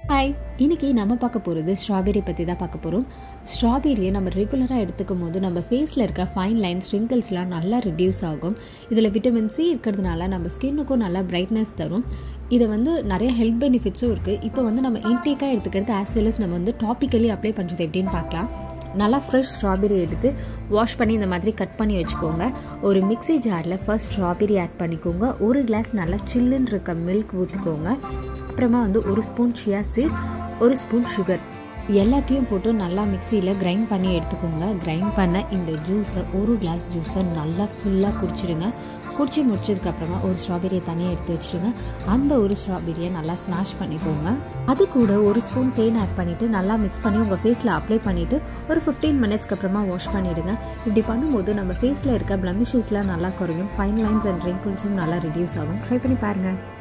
hi இன்னைக்கு நம்ம பார்க்க போகிறது ஸ்ட்ராபெரி பற்றி தான் பார்க்க போகிறோம் ஸ்ட்ராபெரியை நம்ம ரெகுலராக எடுத்துக்கும் போது நம்ம ஃபேஸில் இருக்க ஃபைன் லைன்ஸ் ரிங்கிள்ஸ்லாம் நல்லா ரிடியூஸ் ஆகும் இதில் விட்டமின் சி இருக்கிறதுனால நம்ம ஸ்கின்னுக்கும் நல்லா பிரைட்னஸ் தரும் இதை வந்து நிறைய ஹெல்த் பெனிஃபிட்ஸும் இருக்குது இப்போ வந்து நம்ம இன்டேக்காக எடுத்துக்கிறது ஆஸ் வெல் as நம்ம வந்து டாப்பிக்கலி அப்ளை பண்ணுறது எப்படின்னு பார்க்கலாம் நல்லா ஃப்ரெஷ் ஸ்ட்ராபெரி எடுத்து வாஷ் பண்ணி இந்த மாதிரி கட் பண்ணி வச்சுக்கோங்க ஒரு மிக்ஸி ஜாரில் ஃபர்ஸ்ட் ஸ்ட்ராபெரி ஆட் பண்ணிக்கோங்க ஒரு கிளாஸ் நல்லா சில்லுன்னு இருக்க மில்க் ஊற்றிக்கோங்க அப்புறமா வந்து ஒரு ஸ்பூன் சியா சீட் ஒரு ஸ்பூன் சுகர் எல்லாத்தையும் போட்டு நல்லா மிக்சியில் கிரைண்ட் பண்ணி எடுத்துக்கோங்க கிரைண்ட் பண்ண இந்த ஜூஸை ஒரு கிளாஸ் ஜூஸை நல்லா ஃபுல்லாக குடிச்சிடுங்க குடிச்சு முடிச்சதுக்கப்புறமா ஒரு ஸ்ட்ராபெரியை தனியாக எடுத்து வச்சுடுங்க அந்த ஒரு ஸ்ட்ராபெரியை நல்லா ஸ்மாஷ் பண்ணிக்கோங்க அது கூட ஒரு ஸ்பூன் தேன் ஆட் பண்ணிவிட்டு நல்லா மிக்ஸ் பண்ணி உங்கள் ஃபேஸில் அப்ளை பண்ணிவிட்டு ஒரு ஃபிஃப்டீன் மினிட்ஸ்க்கு அப்புறமா வாஷ் பண்ணிவிடுங்க இப்படி பண்ணும்போது நம்ம ஃபேஸில் இருக்க பிளமிஷஸ்லாம் நல்லா குறையும் ஃபைன் லைன்ஸ் அண்ட் ரிங்கிள்ஸும் நல்லா ரிடியூஸ் ஆகும் ட்ரை பண்ணி பாருங்கள்